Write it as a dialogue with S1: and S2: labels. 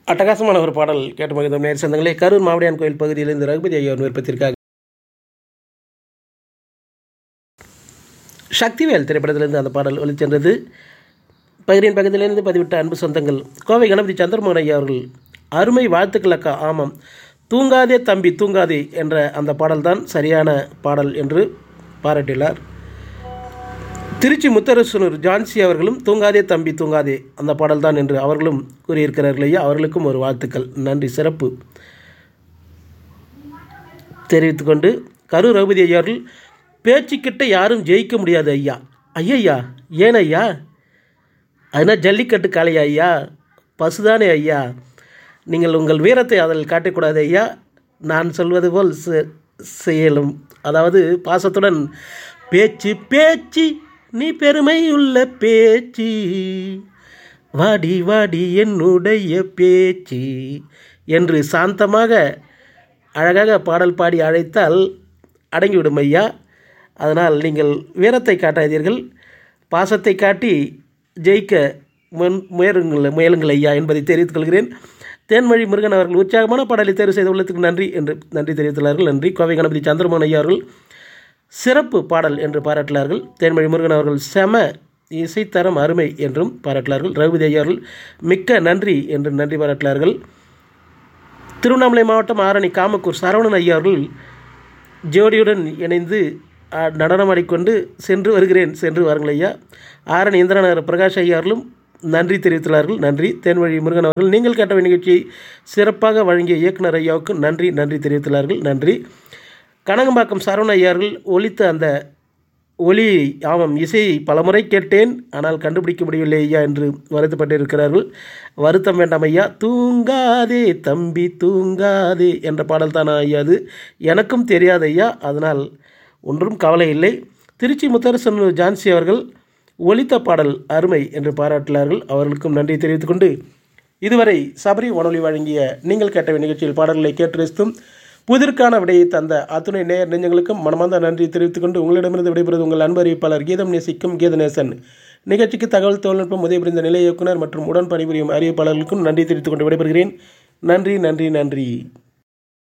S1: அட்டகாசமான ஒரு பாடல் கேட்டு மகிழ்ந்த நேர் சொந்தங்களே கரூர் மாவடியான் கோயில் பகுதியில் இந்த ரகுபதி ஐயாவின் விருப்பத்திற்காக சக்திவேல் திரைப்படத்திலிருந்து அந்த பாடல் ஒளிச்சென்றது பகிரின் பகுதியிலிருந்து பதிவிட்ட அன்பு சொந்தங்கள் கோவை கணபதி சந்திரமோகன் ஐயா அவர்கள் அருமை வாழ்த்துக்கள் அக்கா ஆமாம் தூங்காதே தம்பி தூங்காதே என்ற அந்த பாடல்தான் சரியான பாடல் என்று பாராட்டியுள்ளார் திருச்சி முத்தரசனூர் ஜான்சி அவர்களும் தூங்காதே தம்பி தூங்காதே அந்த பாடல்தான் என்று அவர்களும் கூறியிருக்கிறார்கள் ஐயா அவர்களுக்கும் ஒரு வாழ்த்துக்கள் நன்றி சிறப்பு தெரிவித்துக்கொண்டு கரூர் ரகுபதி ஐயா அவர்கள் பேச்சுக்கிட்ட யாரும் ஜெயிக்க முடியாது ஐயா ஐயய்யா ஏன் ஐயா அதுனா ஜல்லிக்கட்டு காளையா ஐயா பசுதானே ஐயா நீங்கள் உங்கள் வீரத்தை அதில் காட்டக்கூடாது ஐயா நான் சொல்வது போல் செ- செயலும் அதாவது பாசத்துடன் பேச்சு பேச்சு நீ பெருமை உள்ள பேச்சு வாடி வாடி என்னுடைய பேச்சு என்று சாந்தமாக அழகாக பாடல் பாடி அழைத்தால் அடங்கிவிடும் ஐயா அதனால் நீங்கள் வீரத்தை காட்டாதீர்கள் பாசத்தை காட்டி ஜெயிக்க முன் முயலுங்கள் முயலுங்கள் ஐயா என்பதை தெரிவித்துக் கொள்கிறேன் தேன்மொழி முருகன் அவர்கள் உற்சாகமான பாடலை தேர்வு செய்துள்ளதுக்கு நன்றி என்று நன்றி தெரிவித்துள்ளார்கள் நன்றி கோவை கணபதி சந்திரமோகன் ஐயா அவர்கள் சிறப்பு பாடல் என்று பாராட்டினார்கள் தேன்மொழி முருகன் அவர்கள் செம இசைத்தரம் அருமை என்றும் பாராட்டினார்கள் ரகுபதி ஐயா அவர்கள் மிக்க நன்றி என்று நன்றி பாராட்டினார்கள் திருவண்ணாமலை மாவட்டம் ஆரணி காமக்கூர் சரவணன் ஐயா அவர்கள் ஜோடியுடன் இணைந்து ஆ, நடனமாடிக்கொண்டு சென்று வருகிறேன் சென்று வாருங்கள் ஐயா ஆரணி இந்திரநகர் பிரகாஷ் ஐயா அவர்களும் நன்றி தெரிவித்துள்ளார்கள் நன்றி தேன்வழி முருகன் அவர்கள் நீங்கள் கேட்ட நிகழ்ச்சியை சிறப்பாக வழங்கிய இயக்குனர் ஐயாவுக்கு நன்றி நன்றி தெரிவித்துள்ளார்கள் நன்றி கனகம்பாக்கம் சரவண ஐயா அவர்கள் ஒலித்த அந்த ஒலி ஆமாம் இசையை பலமுறை கேட்டேன் ஆனால் கண்டுபிடிக்க முடியவில்லை ஐயா என்று வருத்தப்பட்டு இருக்கிறார்கள் வருத்தம் வேண்டாம் ஐயா தூங்காதே தம்பி தூங்காதே என்ற பாடல் தானா ஐயா அது எனக்கும் தெரியாது ஐயா அதனால் ஒன்றும் கவலை இல்லை திருச்சி முத்தரசன் ஜான்சி அவர்கள் ஒலித்த பாடல் அருமை என்று பாராட்டினார்கள் அவர்களுக்கும் நன்றி தெரிவித்துக்கொண்டு இதுவரை சபரி வானொலி வழங்கிய நீங்கள் கேட்ட நிகழ்ச்சியில் பாடல்களை கேட்டு ரசித்தும் புதிர்க்கான விடையை தந்த அத்துணை நேயர் நெஞ்சங்களுக்கும் மனமார்ந்த நன்றி தெரிவித்துக் கொண்டு உங்களிடமிருந்து விடைபெறுவது உங்கள் அன்பு அறிவிப்பாளர் கீதம் நேசிக்கும் கீதநேசன் நிகழ்ச்சிக்கு தகவல் தொழில்நுட்பம் உதவி புரிந்த நிலை இயக்குனர் மற்றும் உடன் பணிபுரியும் அறிவிப்பாளர்களுக்கும் நன்றி தெரிவித்துக் கொண்டு விடைபெறுகிறேன் நன்றி நன்றி நன்றி